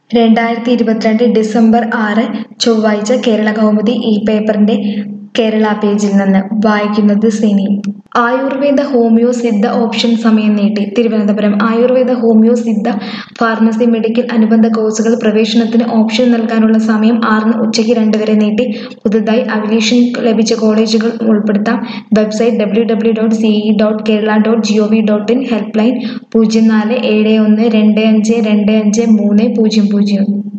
രണ്ടായിരത്തി ഇരുപത്തിരണ്ട് ഡിസംബർ ആറ് ചൊവ്വാഴ്ച കേരള കൗമുദി ഈ പേപ്പറിന്റെ കേരള പേജിൽ നിന്ന് വായിക്കുന്നത് സിനി ആയുർവേദ ഹോമിയോ സിദ്ധ ഓപ്ഷൻ സമയം നീട്ടി Thiruvananthapuram Ayurveda homeo Siddha pharmacy medical അനുബന്ധ കോഴ്സുകൾ പ്രവേശനത്തിന് ഓപ്ഷൻ നൽകാനുള്ള സമയം ആറിന് ഉച്ചയ്ക്ക് രണ്ട് വരെ നീട്ടി പുതുതായി അവിലേഷൻ ലഭിച്ച കോളേജുകൾ ഉൾപ്പെടുത്താം website W W dot CE dot Kerala dot G O V dot in help line പൂജ്യം നാല് ഏഴ് ഒന്ന് രണ്ട് അഞ്ച് രണ്ട് അഞ്ച് മൂന്ന് പൂജ്യം പൂജ്യം